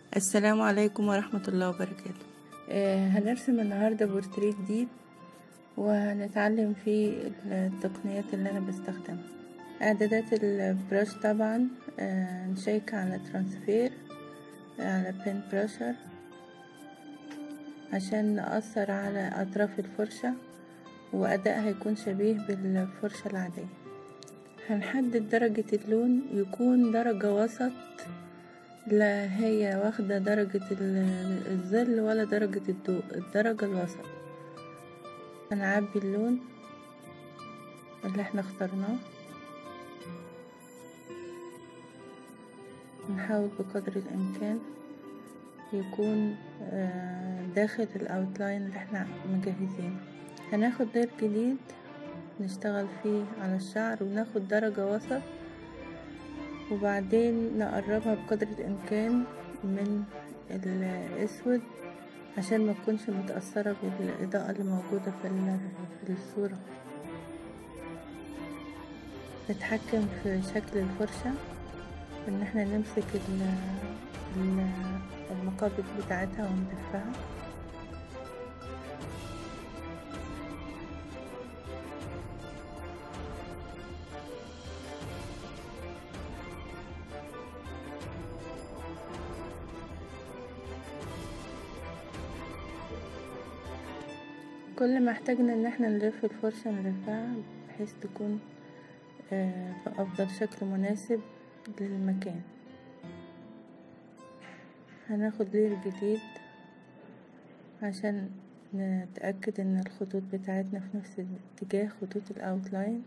السلام عليكم ورحمة الله وبركاته آه هنرسم النهاردة بورتريه جديد وهنتعلم فيه التقنيات اللي أنا بستخدمها إعدادات البرش طبعا آه نشيك على ترانسفير على بين براشر عشان نأثر على أطراف الفرشة وأدائها يكون شبيه بالفرشة العادية هنحدد درجة اللون يكون درجة وسط لا هي واخدة درجة الظل ولا درجة الضوء الدرجة الوسط هنعبي اللون اللي احنا اخترناه نحاول بقدر الامكان يكون داخل الاوتلاين اللي احنا مجهزينه هناخد لير جديد نشتغل فيه على الشعر وناخد درجة وسط وبعدين نقربها بقدر الامكان من الاسود عشان ما تكونش متأثرة بالإضاءة اللي موجودة في الصورة نتحكم في شكل الفرشة ان احنا نمسك المقابض بتاعتها ونلفها كل ما احتاجنا ان احنا نلف الفرشة نلفها بحيث تكون بأفضل شكل مناسب للمكان هناخد لير جديد عشان نتأكد ان الخطوط بتاعتنا في نفس الاتجاه خطوط الاوتلاين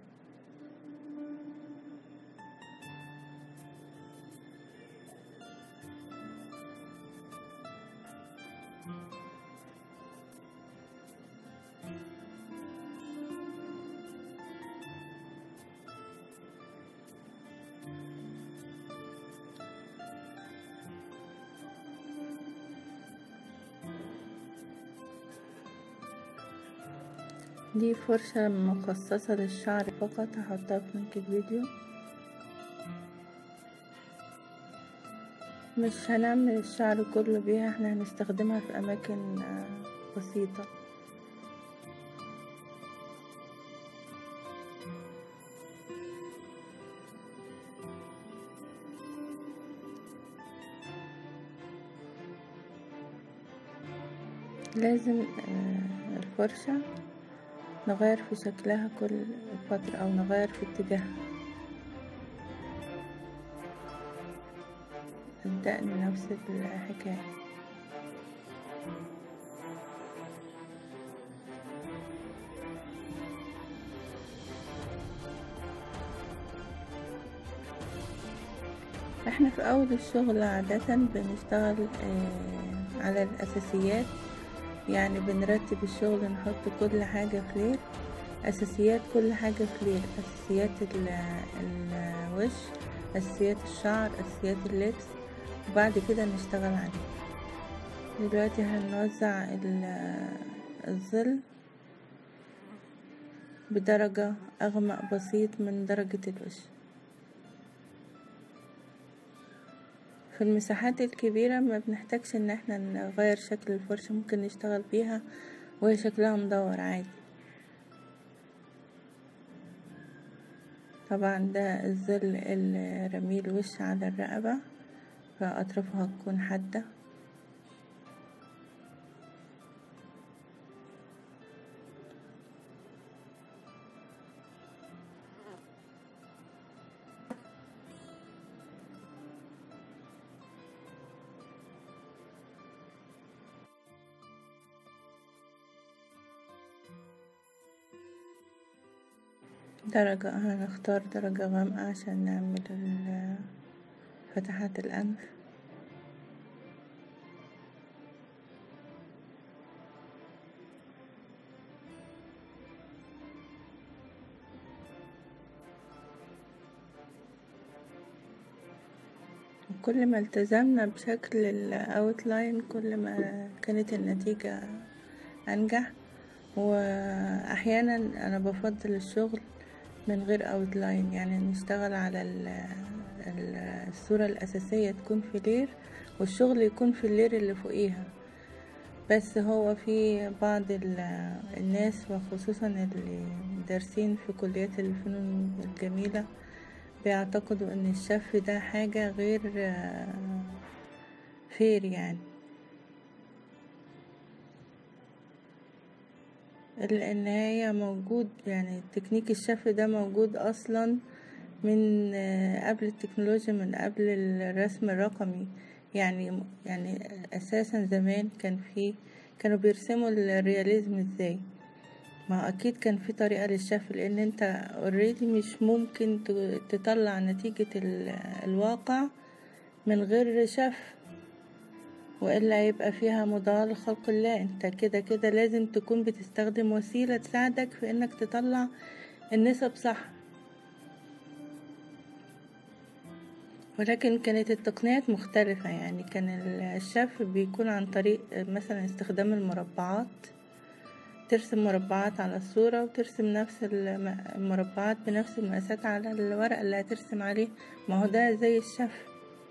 دي فرشة مخصصة للشعر فقط هحطها في لينك الفيديو مش هنعمل الشعر كله بيها احنا هنستخدمها في اماكن بسيطة لازم الفرشة نغير في شكلها كل فترة أو نغير في اتجاهها الدقن نفس الحكاية احنا في أول الشغل عادة بنشتغل على الأساسيات يعني بنرتب الشغل نحط كل حاجة فلير أساسيات كل حاجة فلير أساسيات الوش أساسيات الشعر أساسيات اللبس وبعد كده نشتغل عليه دلوقتي هنوزع الظل بدرجة أغمق بسيط من درجة الوش في المساحات الكبيرة ما بنحتاجش ان احنا نغير شكل الفرشة ممكن نشتغل بيها وهي شكلها مدور عادي طبعا ده الظل اللي رميه الوش على الرقبة فأطرافها هتكون حادة درجة هنختار درجة غامقة عشان نعمل فتحات الأنف كل ما التزمنا بشكل الاوتلاين كل ما كانت النتيجة انجح واحيانا انا بفضل الشغل من غير اوتلاين يعني نشتغل على الصورة الأساسية تكون في لير والشغل يكون في اللير اللي فوقيها بس هو في بعض الناس وخصوصا اللي دارسين في كليات الفنون الجميلة بيعتقدوا ان الشف ده حاجة غير فير يعني لان هي موجود يعني تكنيك الشف ده موجود اصلا من قبل التكنولوجيا من قبل الرسم الرقمي يعني يعني اساسا زمان كان في كانوا بيرسموا الرياليزم ازاي ما اكيد كان في طريقة للشف لان انت اوريدي مش ممكن تطلع نتيجة الواقع من غير شف والا يبقى فيها مضاهاة لخلق الله انت كده كده لازم تكون بتستخدم وسيلة تساعدك في انك تطلع النسب صح ولكن كانت التقنيات مختلفة يعني كان الشف بيكون عن طريق مثلا استخدام المربعات ترسم مربعات على الصورة وترسم نفس المربعات بنفس المقاسات على الورق اللي هترسم عليه ما هو ده زي الشف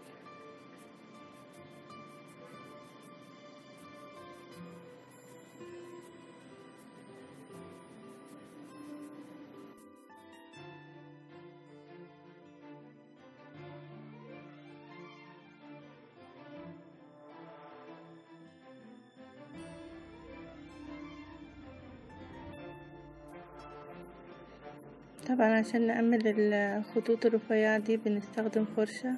طبعا عشان نعمل الخطوط الرفيعة دي بنستخدم فرشة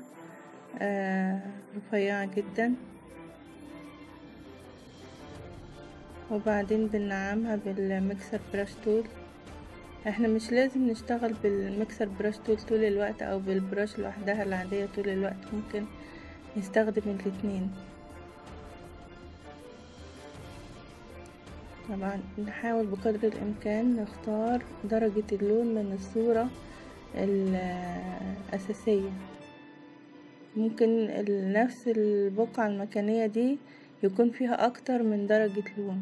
رفيعة جدا وبعدين بننعمها بالمكسر براش تول احنا مش لازم نشتغل بالمكسر براش تول طول الوقت او بالبراش لوحدها العادية طول الوقت ممكن نستخدم الاتنين طبعا نحاول بقدر الامكان نختار درجة اللون من الصورة الاساسية ممكن نفس البقعة المكانية دي يكون فيها اكتر من درجة لون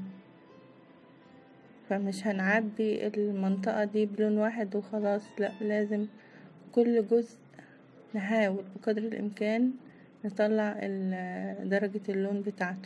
فمش هنعبي المنطقة دي بلون واحد وخلاص لا لازم كل جزء نحاول بقدر الامكان نطلع درجة اللون بتاعته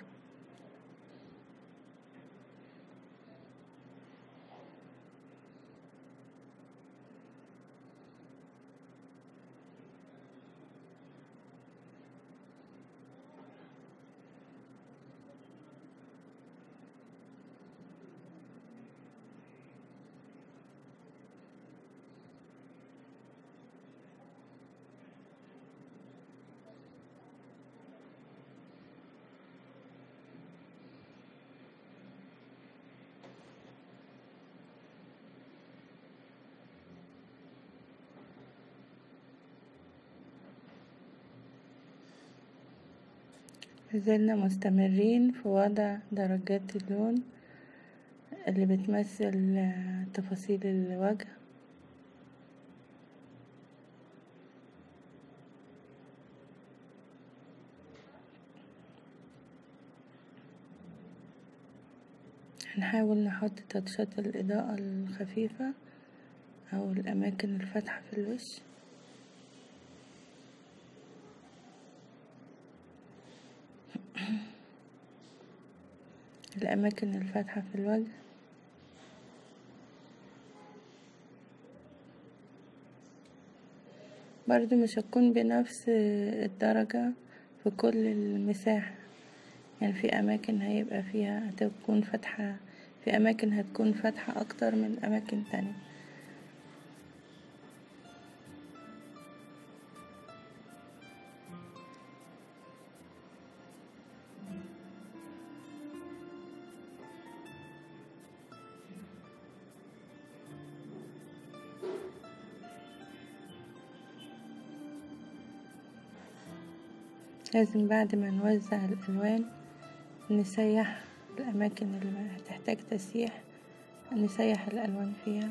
زلنا مستمرين في وضع درجات اللون اللي بتمثل تفاصيل الوجه هنحاول نحط تاتشات الإضاءة الخفيفة أو الأماكن الفاتحة في الوش الأماكن الفاتحة في الوجه برضو مش هتكون بنفس الدرجة في كل المساحة يعني في أماكن هيبقى فيها هتكون فاتحة في أماكن هتكون فاتحة أكتر من أماكن تانية لازم بعد ما نوزع الألوان نسيح الأماكن اللي هتحتاج تسييح نسيح الألوان فيها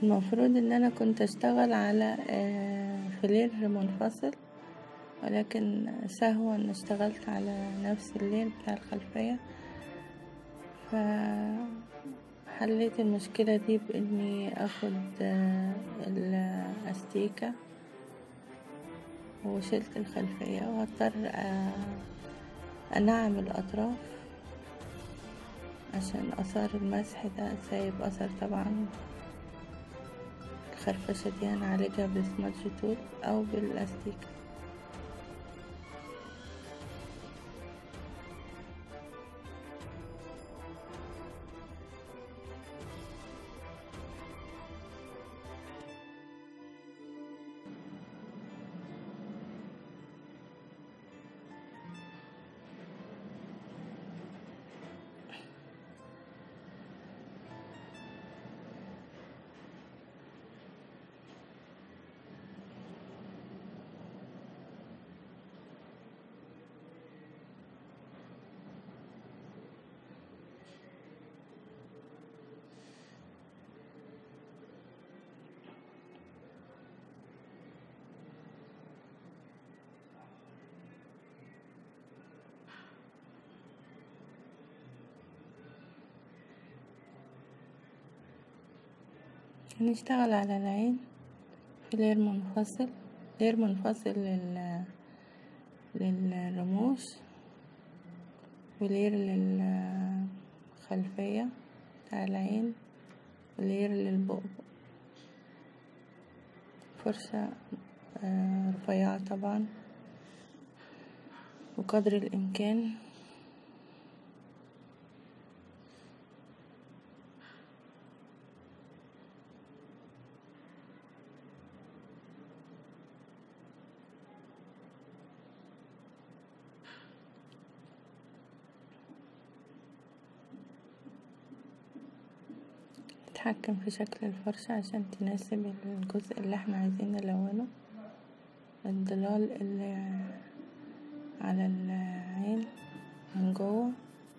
المفروض ان انا كنت اشتغل على فلير منفصل ولكن سهوا اشتغلت على نفس الليل بتاع الخلفية فحليت المشكلة دي باني اخد الاستيكة وشلت الخلفية وهضطر انعم الاطراف عشان اثار المسح ده سايب اثر طبعا الخرفشة دي هنعالجها بسمادج تول او بالاستيكة هنشتغل على العين في لير منفصل لير منفصل لل للرموش ولير للخلفية بتاع العين ولير للبؤبؤ فرشة رفيعة طبعا وقدر الإمكان نتحكم في شكل الفرشة عشان تناسب الجزء اللي احنا عايزين نلونه الضلال اللي على العين من جوه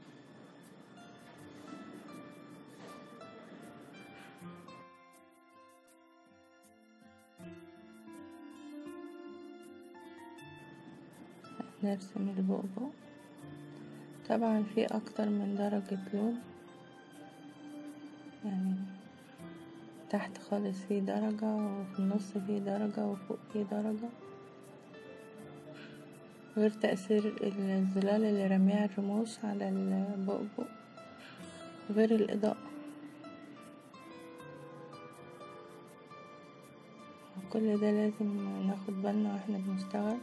نرسم البؤبؤ طبعا في اكتر من درجة لون يعني تحت خالص في درجة وفي النص في درجة وفوق في درجة غير تأثير الظلال اللي رميها الرموش على البؤبؤ غير الإضاءة كل ده لازم ناخد بالنا واحنا بنشتغل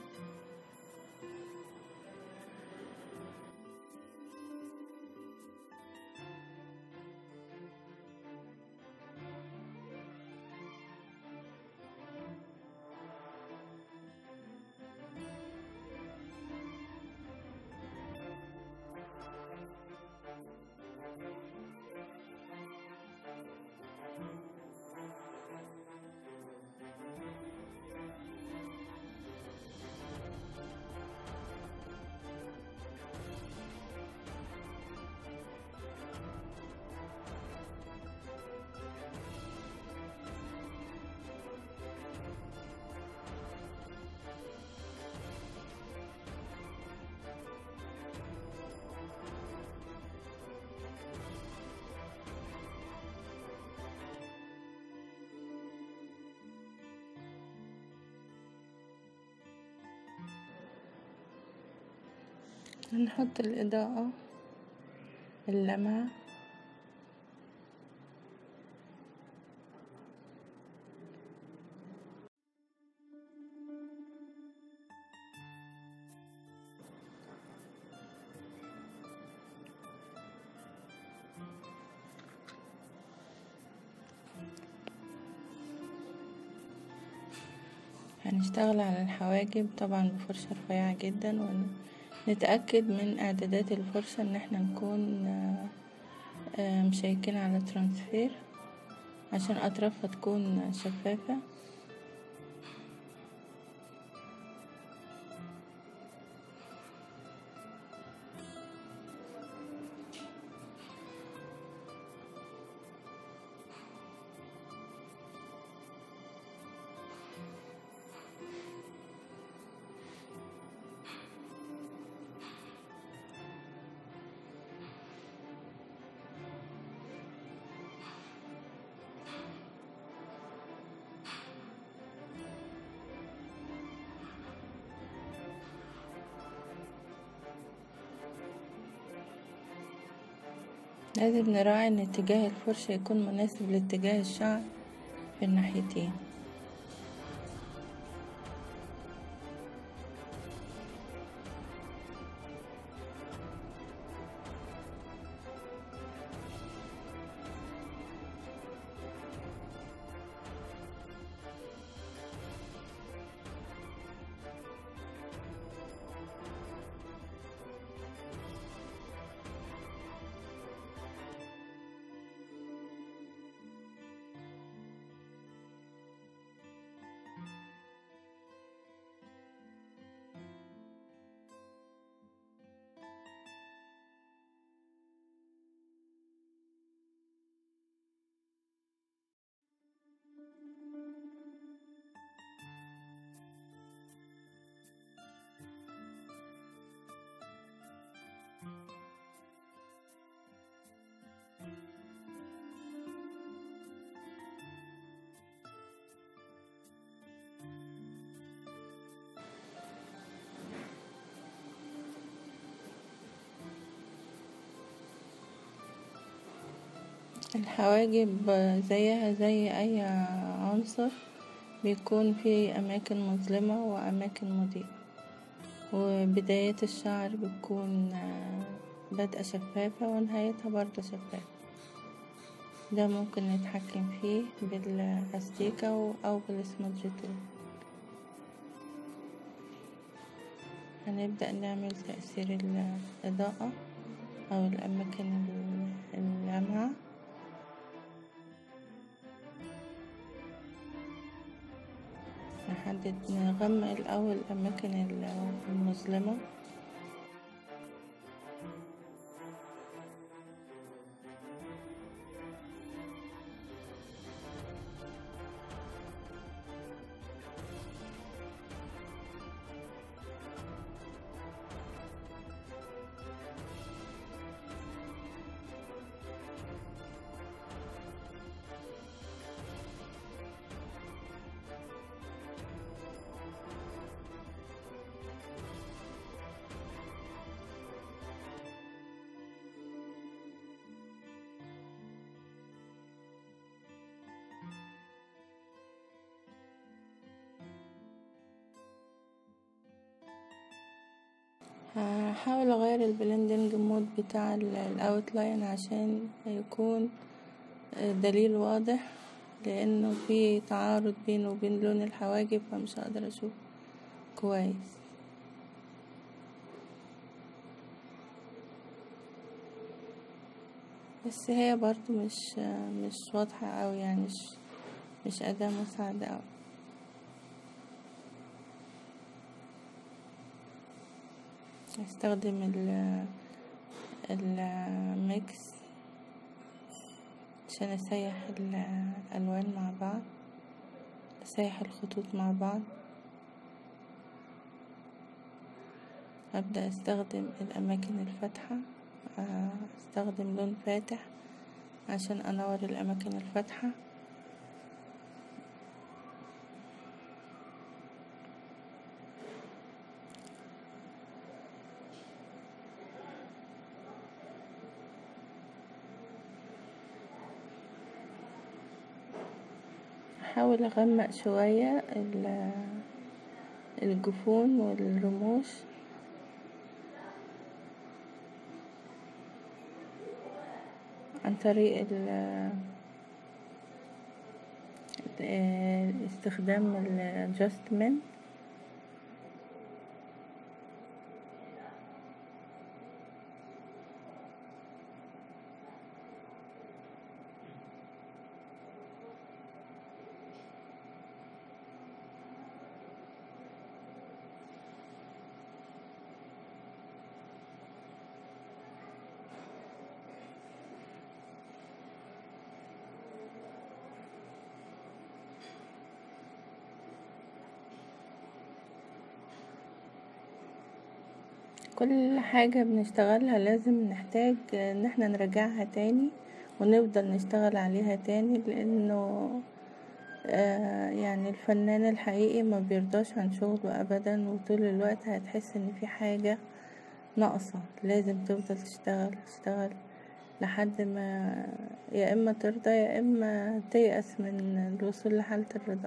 هنحط الإضاءة اللمعة هنشتغل على الحواجب طبعا بفرشة رفيعة جدا ونتأكد من اعدادات الفرشة ان احنا نكون مشيكين على ترانسفير عشان اطرافها تكون شفافة لازم نراعي ان اتجاه الفرشة يكون مناسب لاتجاه الشعر في الناحيتين الحواجب زيها زي اي عنصر بيكون فيه أماكن مظلمة وأماكن مضيئة وبدايات الشعر بتكون بادئة شفافة ونهايتها برضه شفافة دا ممكن نتحكم فيه بالاستيكة أو بالسمادج تول هنبدأ نعمل تأثير الإضاءة أو الأماكن اللامعة نحدد نغمق الأول الأماكن المظلمة هحاول اغير البلندنج مود بتاع الاوت لاين عشان يكون دليل واضح لانه في تعارض بينه وبين لون الحواجب فمش هقدر اشوف كويس بس هي برضو مش مش واضحة اوي يعني مش مش اداة مساعدة اوي هستخدم الميكس عشان اسيح الالوان مع بعض اسيح الخطوط مع بعض ابدأ استخدم الاماكن الفاتحة استخدم لون فاتح عشان انور الاماكن الفاتحة هحاول اغمق شوية الجفون والرموش عن طريق استخدام الادجستمنت كل حاجة بنشتغلها لازم نحتاج ان احنا نراجعها تاني ونفضل نشتغل عليها تاني لانه يعني الفنان الحقيقي مبيرضاش عن شغله ابدا وطول الوقت هتحس ان في حاجة ناقصة لازم تفضل تشتغل تشتغل لحد ما يا اما ترضى يا اما تيأس من الوصول لحالة الرضا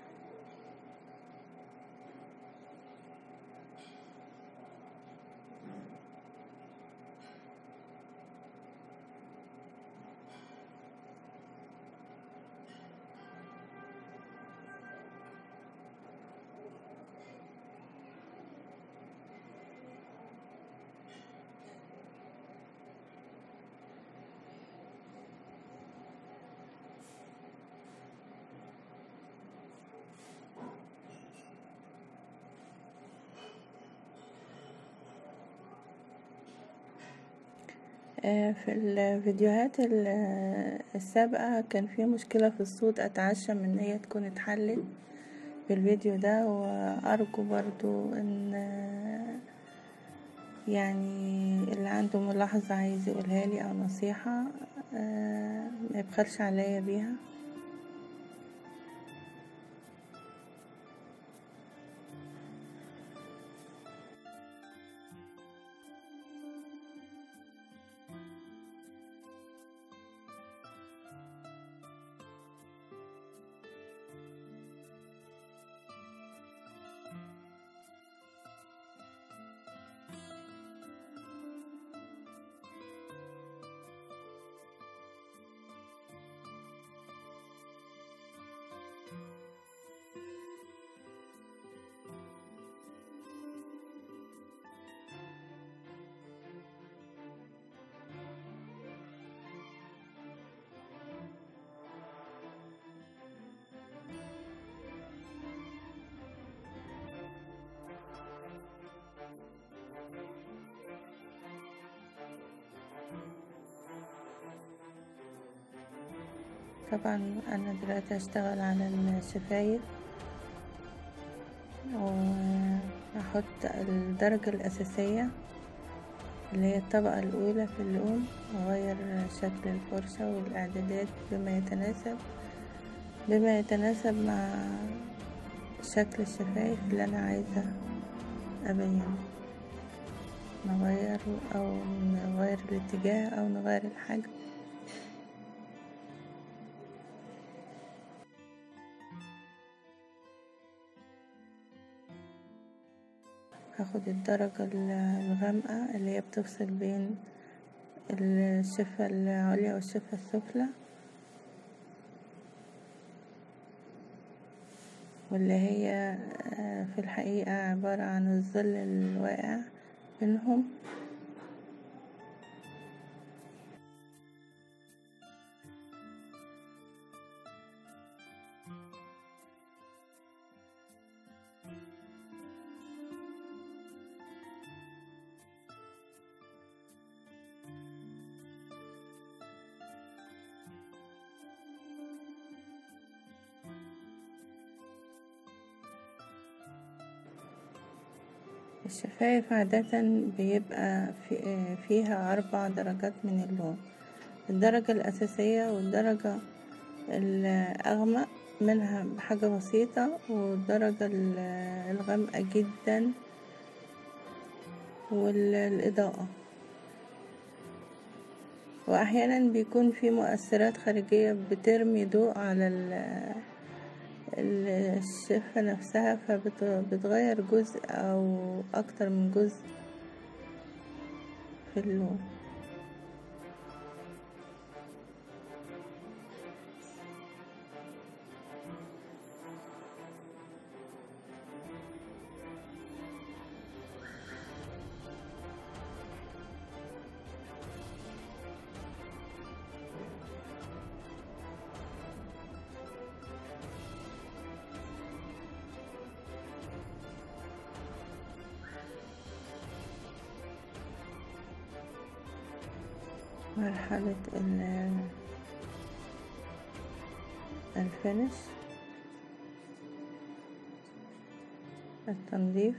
في الفيديوهات السابقة كان في مشكلة في الصوت اتعشم ان هي تكون اتحلت في الفيديو ده وارجو برضو ان يعني اللي عنده ملاحظة عايز يقولها لي او نصيحة ميبخلش عليا بيها طبعا انا دلوقتي هشتغل على الشفايف وهحط الدرجة الأساسية اللي هي الطبقة الأولى في اللون وأغير شكل الفرشة والإعدادات بما يتناسب بما يتناسب مع شكل الشفايف اللي أنا عايزة أبينه نغير أو نغير الاتجاه أو نغير الحجم هاخد الدرجة الغامقة اللي هي بتفصل بين الشفة العليا والشفة السفلى واللي هي في الحقيقة عبارة عن الظل الواقع بينهم الشفايف عادة بيبقى في فيها أربع درجات من اللون الدرجة الأساسية والدرجة الأغمق منها بحاجة بسيطة والدرجة الغامقة جدا والإضاءة وأحيانا بيكون في مؤثرات خارجية بترمي ضوء على الشفة نفسها فبتغير جزء أو أكتر من جزء في اللون مرحلة الفينش التنظيف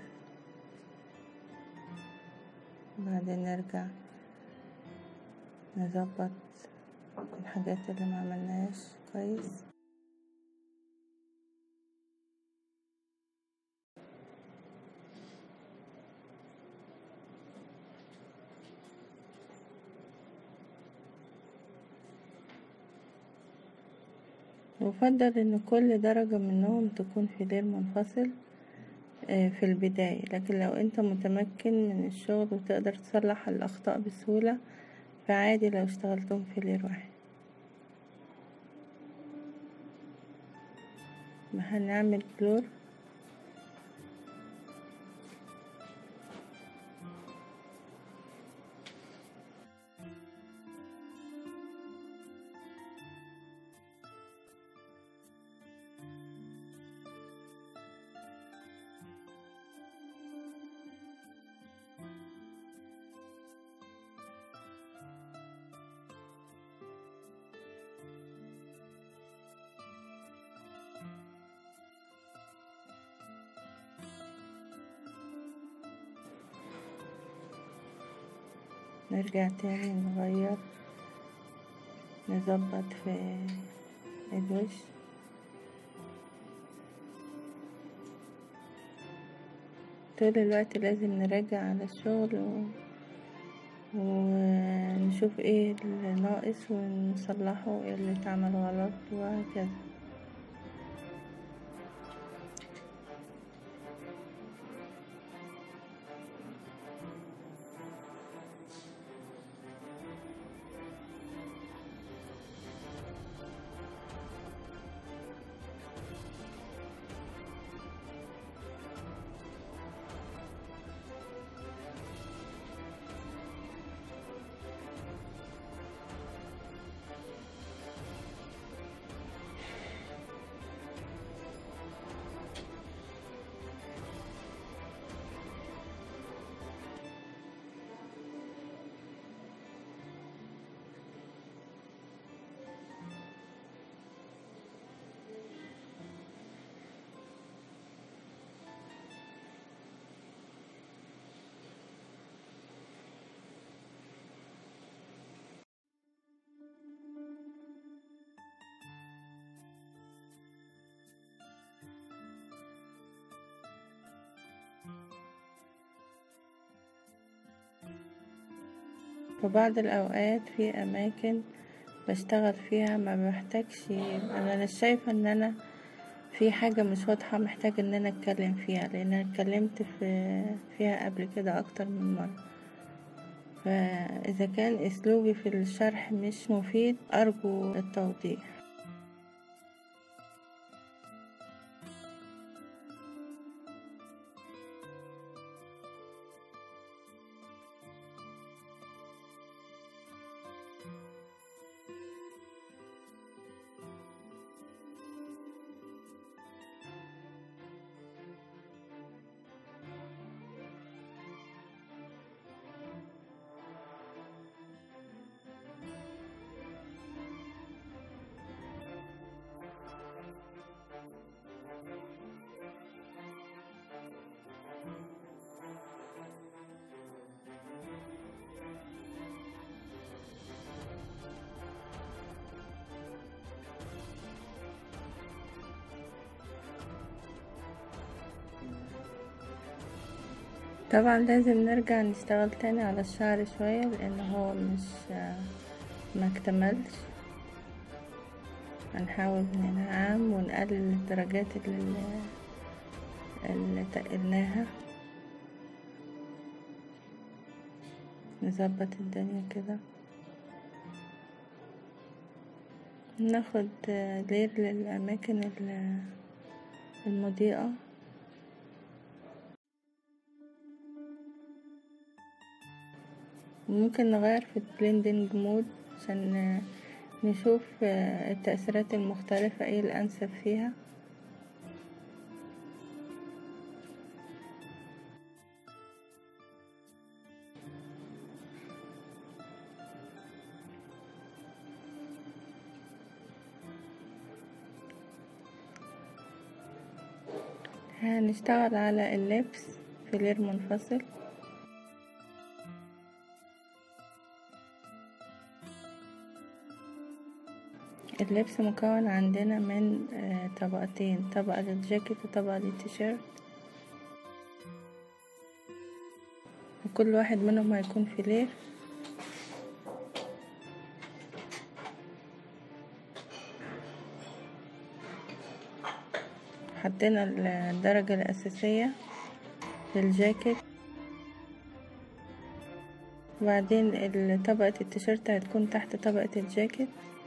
بعدين نرجع نظبط الحاجات اللي ما عملناهاش كويس يفضل ان كل درجة منهم تكون فيلير منفصل في البداية لكن لو انت متمكن من الشغل وتقدر تصلح الأخطاء بسهولة فعادي لو اشتغلتهم فيلير واحد هنعمل بلور نرجع تاني نغير نظبط في الوش طول الوقت لازم نراجع على الشغل و... ونشوف ايه اللي ناقص ونصلحه ايه اللي اتعمل غلط وهكذا في بعض الأوقات في أماكن بشتغل فيها ما بحتاجش أنا مش شايفة إن أنا في حاجة مش واضحة محتاجة إن أنا أتكلم فيها لأن أنا اتكلمت في فيها قبل كده أكتر من مرة فإذا كان أسلوبي في الشرح مش مفيد أرجو التوضيح طبعا لازم نرجع نشتغل تاني على الشعر شوية لأن هو مش مكتملش هنحاول ننعم ونقلل الدرجات اللي, اللي تقلناها نظبط الدنيا كده ناخد لير للأماكن المضيئة ممكن نغير في البليندنج مود عشان نشوف التأثيرات المختلفة ايه الأنسب فيها هنشتغل على اللبس فلير منفصل اللبس مكون عندنا من طبقتين طبقة للجاكيت وطبقة للتيشيرت وكل واحد منهم هيكون فيلير حطينا الدرجة الأساسية في الجاكيت وبعدين طبقة التيشيرت هتكون تحت طبقة الجاكيت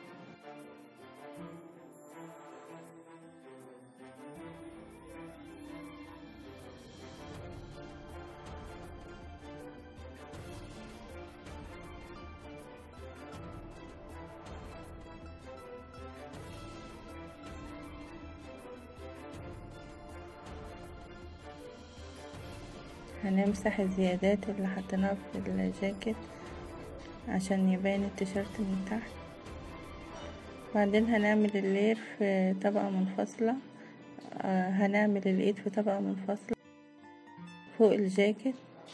هنمسح الزيادات اللي حطيناها في الجاكيت عشان يبان التيشيرت من تحت بعدين هنعمل اللير في طبقة منفصلة آه هنعمل الايد في طبقة منفصلة فوق الجاكيت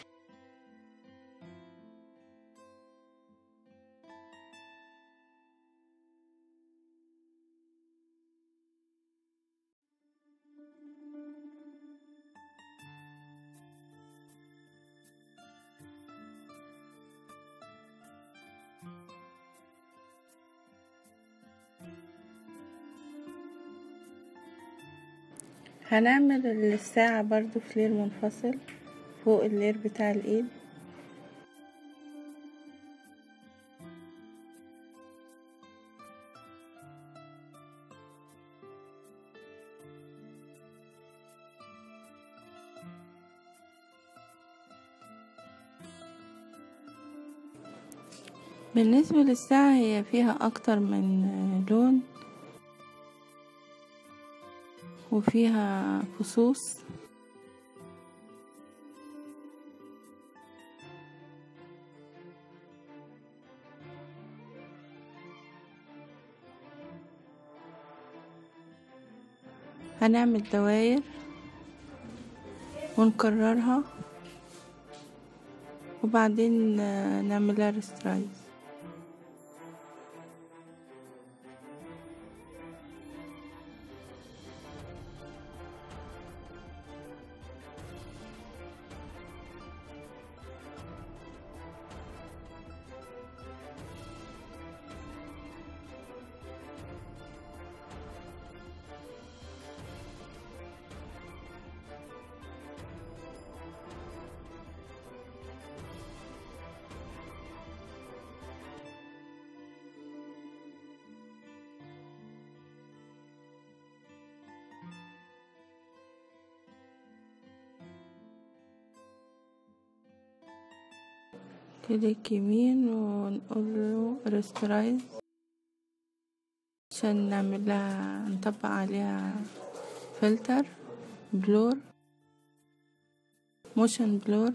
هنعمل الساعة برضو في لير منفصل فوق اللير بتاع الايد بالنسبة للساعة هي فيها أكتر من لون وفيها فصوص هنعمل دواير ونكررها وبعدين نعملها ريسترايز كليك يمين ونقول له ريسترايز عشان نعملها نطبق عليها فلتر بلور موشن بلور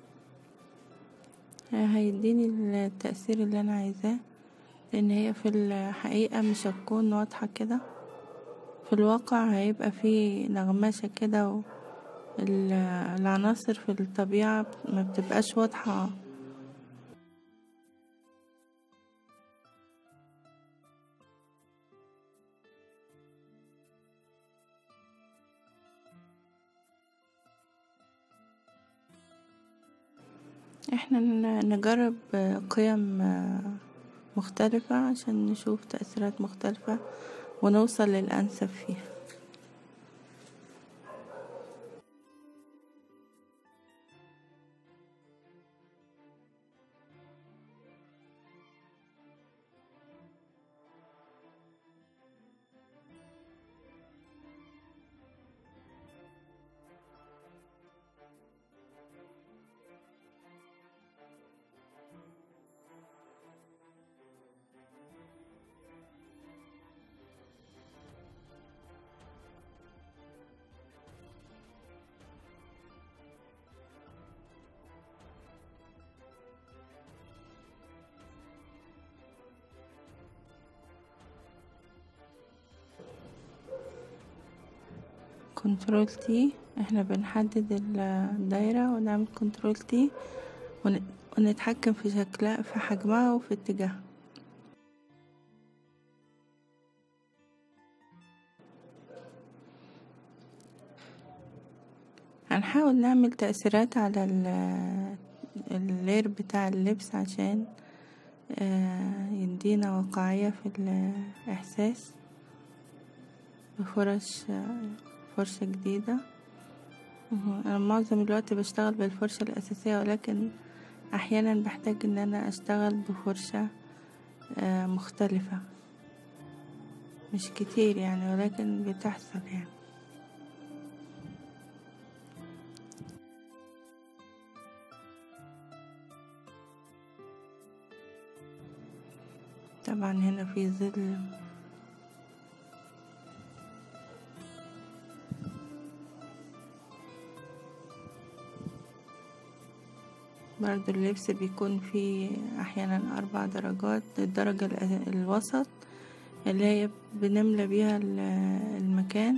هيديني التأثير اللي انا عايزاه لان هي في الحقيقة مش هتكون واضحة كده في الواقع هيبقى فيه نغماشة كده العناصر في الطبيعة ما بتبقاش واضحة احنا نجرب قيم مختلفة عشان نشوف تأثيرات مختلفة ونوصل للأنسب فيها كنترول تي احنا بنحدد الدايرة ونعمل كنترول تي ونتحكم في شكلها في حجمها وفي اتجاهها هنحاول نعمل تأثيرات على اللير بتاع اللبس عشان يدينا واقعية في الإحساس بفرش فرشة جديدة انا معظم الوقت بشتغل بالفرشة الاساسية ولكن احيانا بحتاج ان انا اشتغل بفرشة مختلفة مش كتير يعني ولكن بتحصل يعني طبعا هنا في ظل برضو اللبس بيكون فيه احيانا اربع درجات الدرجة الوسط اللي هي بنملى بيها المكان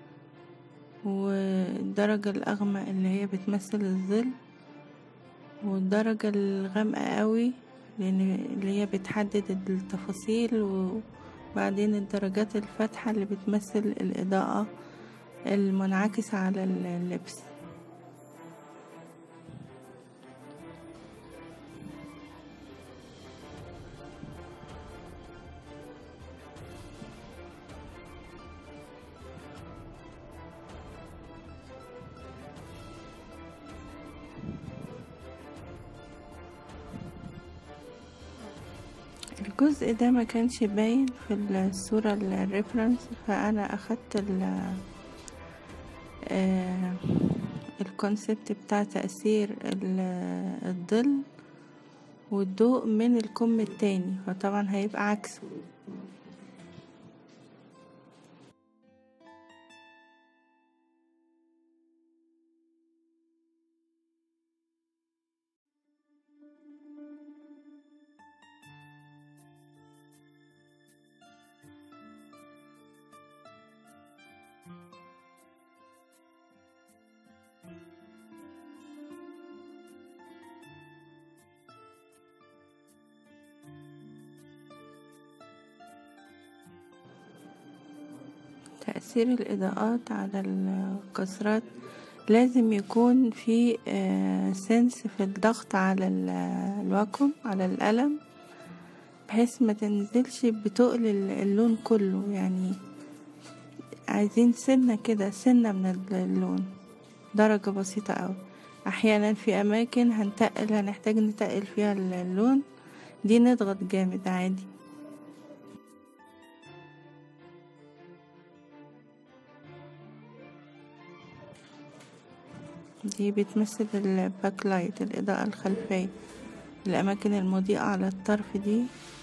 والدرجة الأغمق اللي هي بتمثل الظل والدرجة الغامقة قوي لأن اللي هي بتحدد التفاصيل وبعدين الدرجات الفاتحة اللي بتمثل الإضاءة المنعكسة على اللبس الجزء ده ما كانش باين في الصورة الريفرنس فأنا أخدت ال الكونسبت بتاع تأثير الظل والضوء من الكم التاني فطبعا هيبقى عكسه تأثير الإضاءات على الكسرات لازم يكون في سنس في الضغط على الواكوم على القلم بحيث ما تنزلش بتقل اللون كله يعني عايزين سنة كده سنة من اللون درجة بسيطة أوي أحيانا في أماكن هنتقل هنحتاج نتقل فيها اللون دي نضغط جامد عادي دي بتمثل الباك لايت الإضاءة الخلفية الأماكن المضيئة على الطرف دي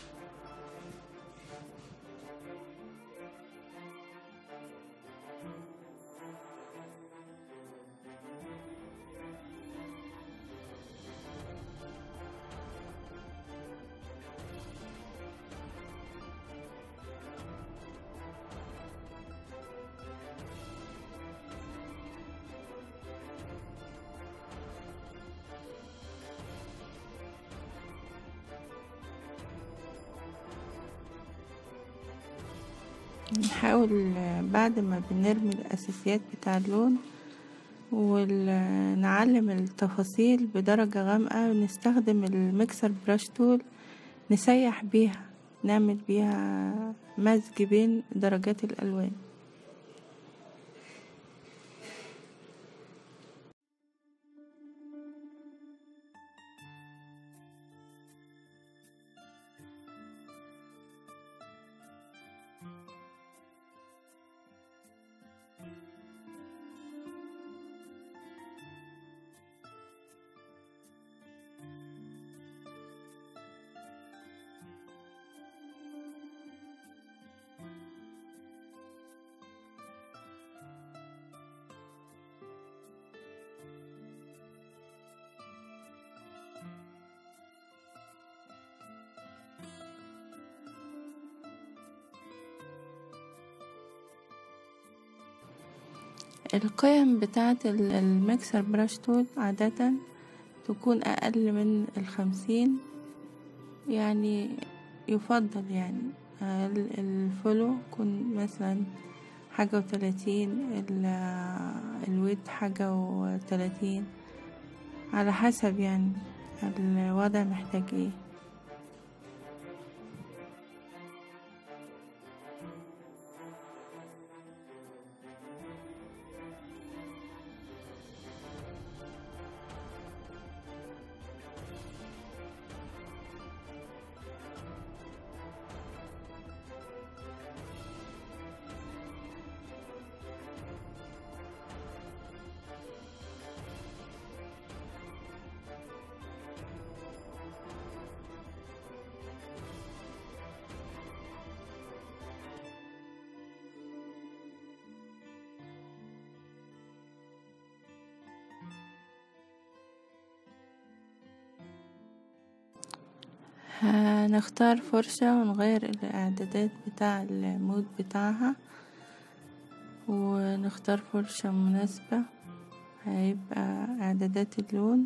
نحاول بعد ما بنرمي الأساسيات بتاع اللون ونعلم التفاصيل بدرجة غامقة نستخدم الميكسر براش تول نسيح بيها نعمل بيها مزج بين درجات الألوان القيم بتاعة الميكسر براش تول عادة تكون أقل من الخمسين يعني يفضل يعني الفولو يكون مثلا حاجة وتلاتين الويت حاجة وتلاتين على حسب يعني الوضع محتاج ايه هنختار فرشة ونغير الاعدادات بتاع المود بتاعها ونختار فرشة مناسبة هيبقى اعدادات اللون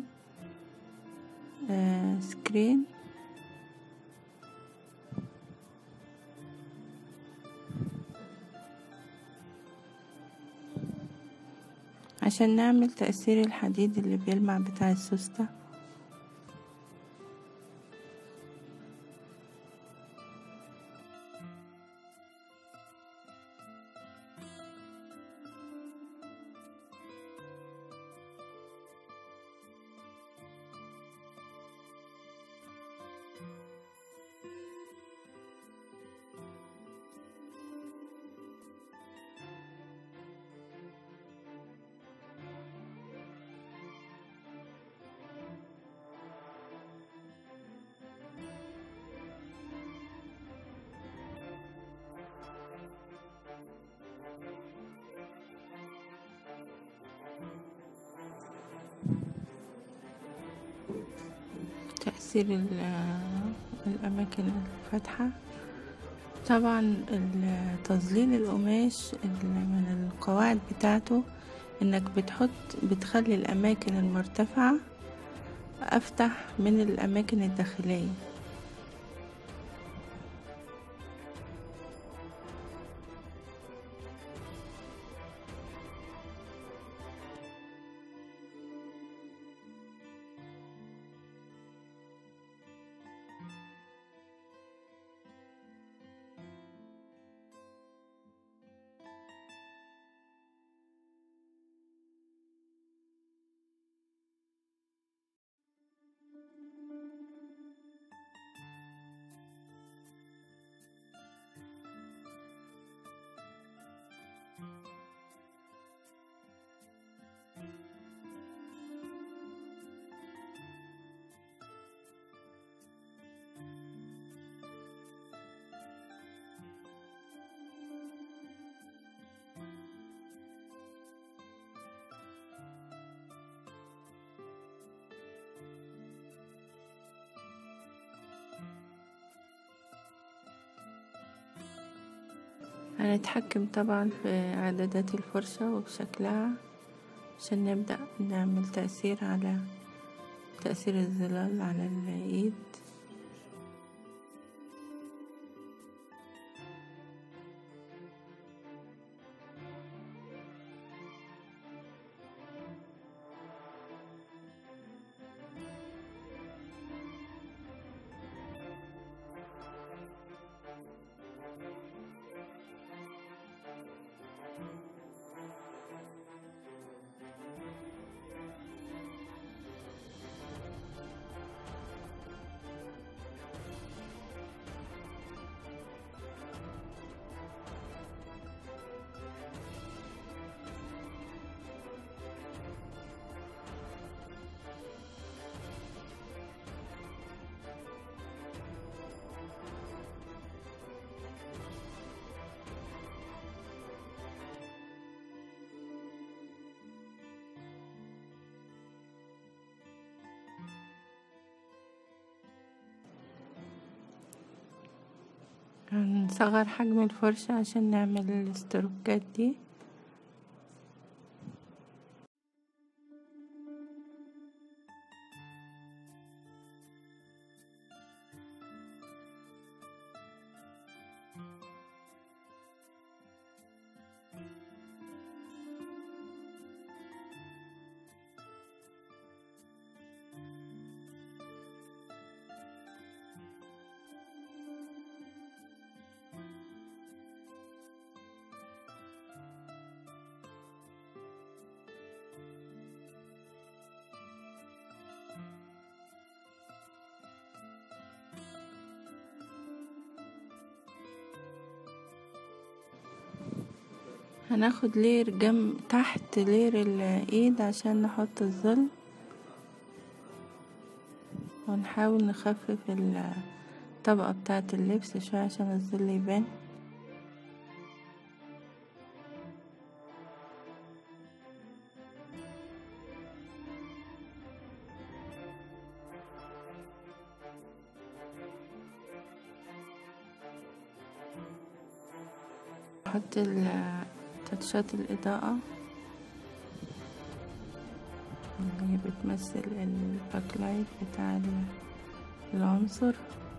آه سكرين عشان نعمل تأثير الحديد اللي بيلمع بتاع السوستة تأثير الأماكن الفاتحة طبعا تظليل القماش من القواعد بتاعته انك بتحط بتخلي الأماكن المرتفعة أفتح من الأماكن الداخلية هنتحكم طبعا في اعدادات الفرشة وبشكلها عشان نبدأ نعمل تأثير على تأثير الظلال على الإيد هنصغر حجم الفرشة عشان نعمل الاستروكات دي هناخد لير جنب تحت لير الايد عشان نحط الظل ونحاول نخفف الطبقة بتاعة اللبس شوية عشان الظل يبان احط تاتشات الاضاءة اللي هي بتمثل الباكلايت بتاع العنصر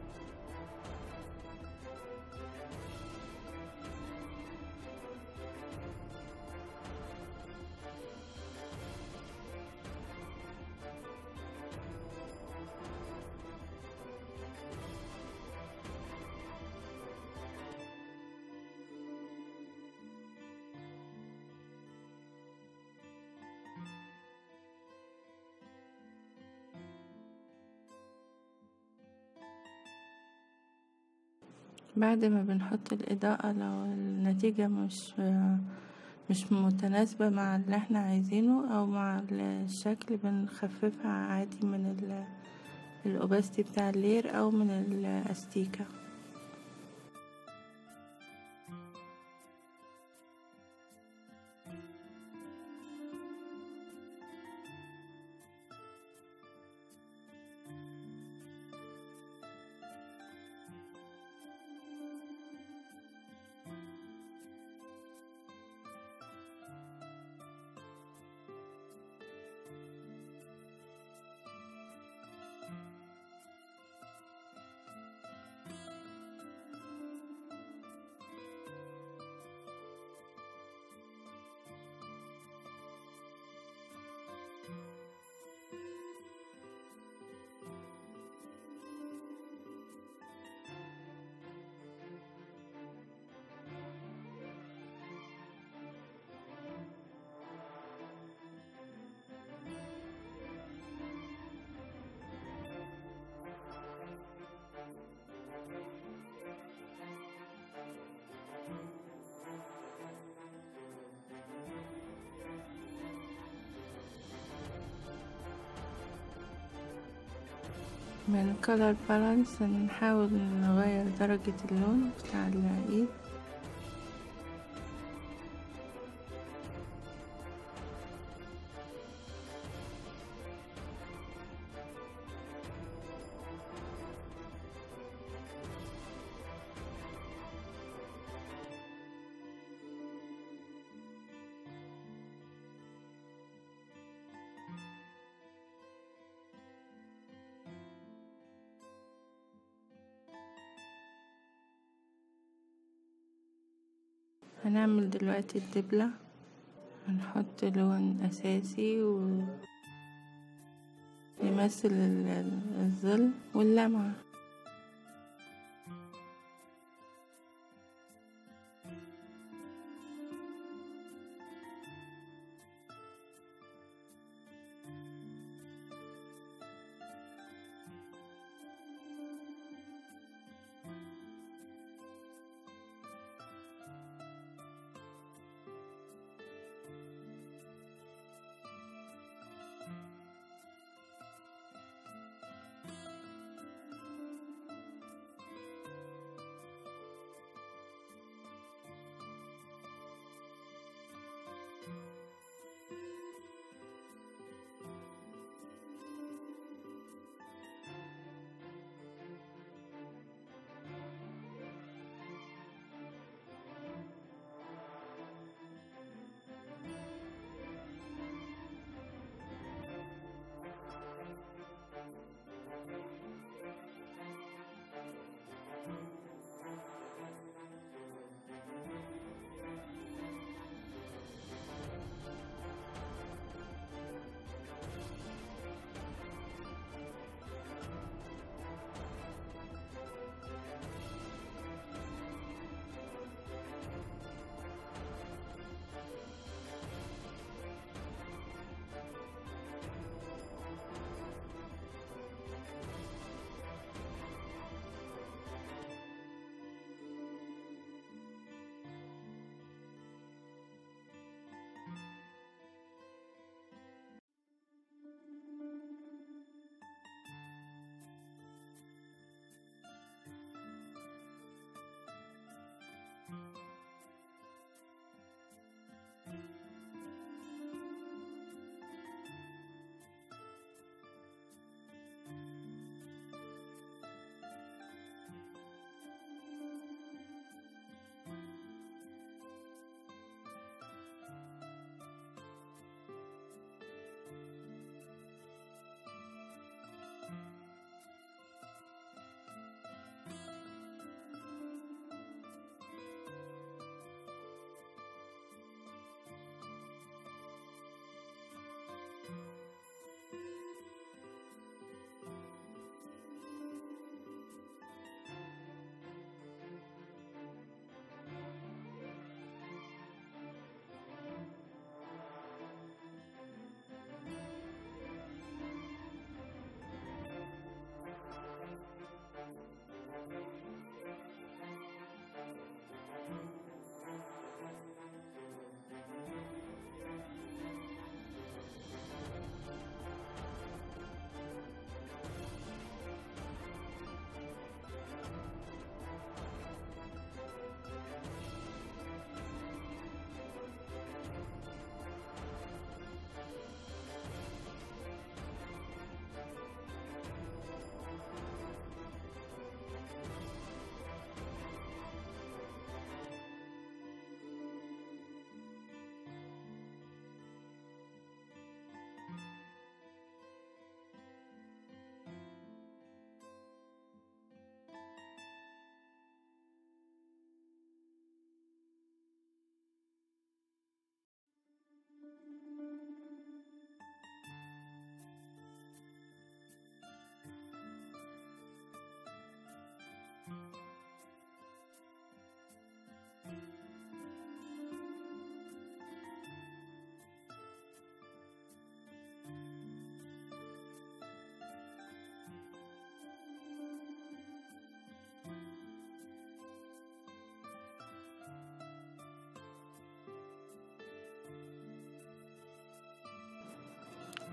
بعد ما بنحط الإضاءة لو النتيجة مش مش متناسبة مع اللي احنا عايزينه أو مع الشكل بنخففها عادي من الأوباستي بتاع اللير أو من الأستيكة من color balance نحاول نغير درجة اللون بتاع الإيد هنعمل دلوقتي الدبلة هنحط لون أساسي و يمثل الظل واللمعة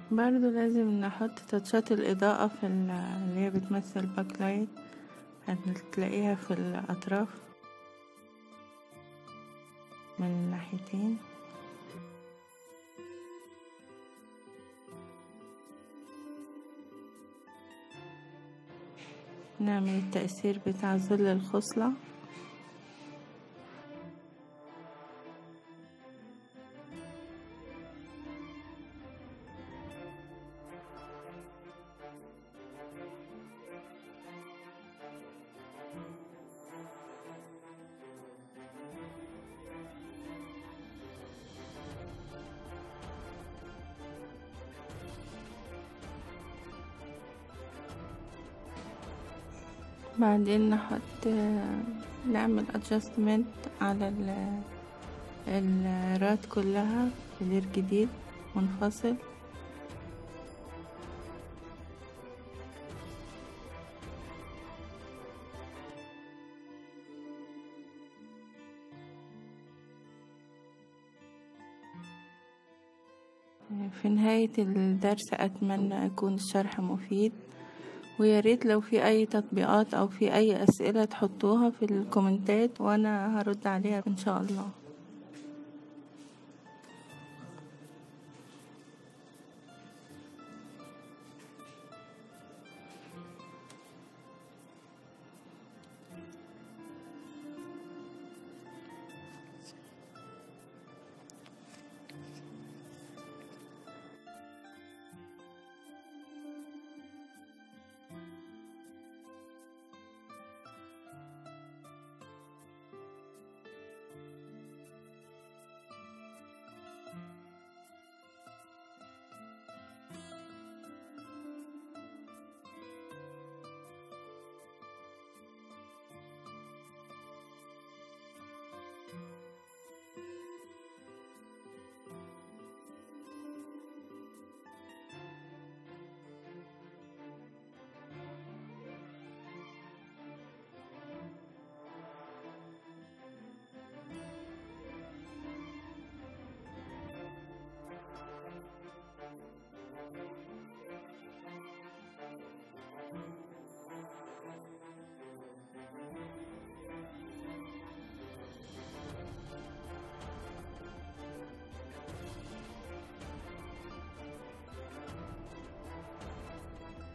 برضو لازم نحط تاتشات الإضاءة في اللي هي بتمثل باك لايت هتلاقيها في الأطراف من الناحيتين نعمل التأثير بتاع ظل الخصلة بعدين نحط نعمل adjustment على الرات كلها كلير جديد منفصل في نهاية الدرس أتمنى يكون الشرح مفيد وياريت لو في أي تطبيقات أو في أي أسئلة تحطوها في الكومنتات وأنا هرد عليها إن شاء الله